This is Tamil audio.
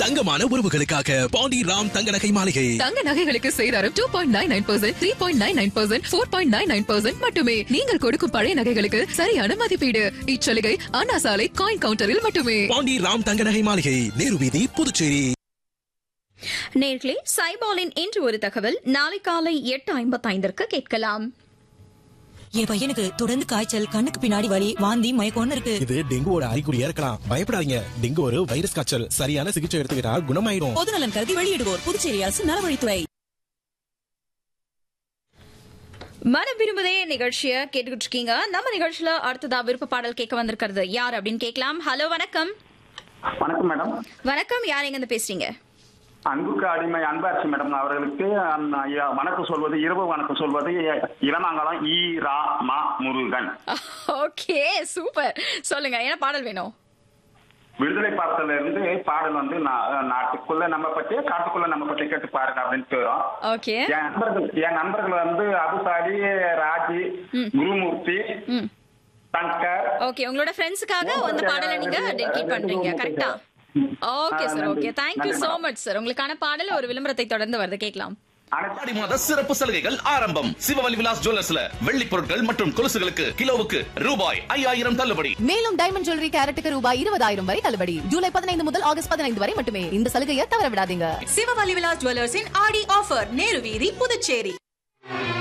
தங்கமான உறவுகளுக்காக பாண்டி ராம் தங்க நகை மாளிகை தங்க நகைகளுக்கு சேதாரம் two point nine nine percent three point nine nine percent four point nine nine percent மட்டுமே நீங்கள் கொடுக்கும் பழைய நகைகளுக்கு சரியான மதிப்பீடு இச்சலுகை அண்ணா சாலை காயின் கவுண்டரில் மட்டுமே பாண்டி ராம் தங்க நகை மாளிகை நேரு வீதி புதுச்சேரி நேர்களே சைபாலின் இன்று ஒரு தகவல் நாளை காலை எட்டு ஐம்பத்தைந்திற்கு கேட்கலாம் என் பையனுக்கு தொடர்ந்து காய்ச்சல் கண்ணுக்கு பின்னாடி வலி வாந்தி மயக்கம்னு இருக்கு இது டெங்குவோட அறிகுறியா இருக்கலாம் பயப்படாதீங்க டெங்கு ஒரு வைரஸ் காய்ச்சல் சரியான சிகிச்சை எடுத்துக்கிட்டா குணமாயிடும் பொதுநலன் கருதி வெளியிடுவோர் புதுச்சேரி அரசு நலவழித்துறை மனம் விரும்புதே நிகழ்ச்சிய கேட்டுக்கிட்டு இருக்கீங்க நம்ம நிகழ்ச்சியில அடுத்ததா விருப்ப பாடல் கேட்க வந்திருக்கிறது யார் அப்படின்னு கேட்கலாம் ஹலோ வணக்கம் வணக்கம் மேடம் வணக்கம் யார் எங்க இருந்து பேசுறீங்க அன்புக்கு அடிமை அன்பாட்சி மேடம் அவர்களுக்கு அந் ஐயா, வணக்கம் சொல்வது இரவு வணக்கம் சொல்வது இளமாங்கலம் ஈ ரா மா முருகன் ஓகே சூப்பர் சொல்லுங்க என்ன பாடல் வேணும் விடுதலை பாடத்துல இருந்து பாடல் வந்து நா- நாட்டுக்குள்ள நம்ம பத்தி காட்டுக்குள்ள நம்ம பத்தி கேட்டு பாருங்க அப்படின்ட்டு வரும் ஓகே என் நண்பர்கள் என் நண்பர்கள் வந்து அபுசாரி ராஜி குருமூர்த்தி ம் சங்கர் ஓகே உங்களோட ஃப்ரெண்ட்ஸுக்காக அந்த பாடலை நீங்க டெடிகேட் பண்றீங்க கரெக்டா okay sir okay thank you so much sir உங்களுக்கான பாடல் ஒரு விளம்பரத்தை தொடர்ந்து வருது கேட்கலாம் அனைத்து ஆடி மாத சிறப்பு சலுகைகள் ஆரம்பம் சிவவலி விலாஸ் ஜுவல்லர்ஸ்ல வெள்ளி பொருட்கள் மற்றும் கொலுசுகளுக்கு கிலோவுக்கு ரூபாய் ஐயாயிரம் தள்ளுபடி மேலும் டைமண்ட் ஜுவல்லரி கேரட்டுக்கு ரூபாய் இருபதாயிரம் வரை தள்ளுபடி ஜூலை பதினைந்து முதல் ஆகஸ்ட் பதினைந்து வரை மட்டுமே இந்த சலுகையை தவற விடாதீங்க சிவவலி விலாஸ் ஜுவல்லர்ஸின் ஆடி ஆஃபர் நேரு வீதி புதுச்சேரி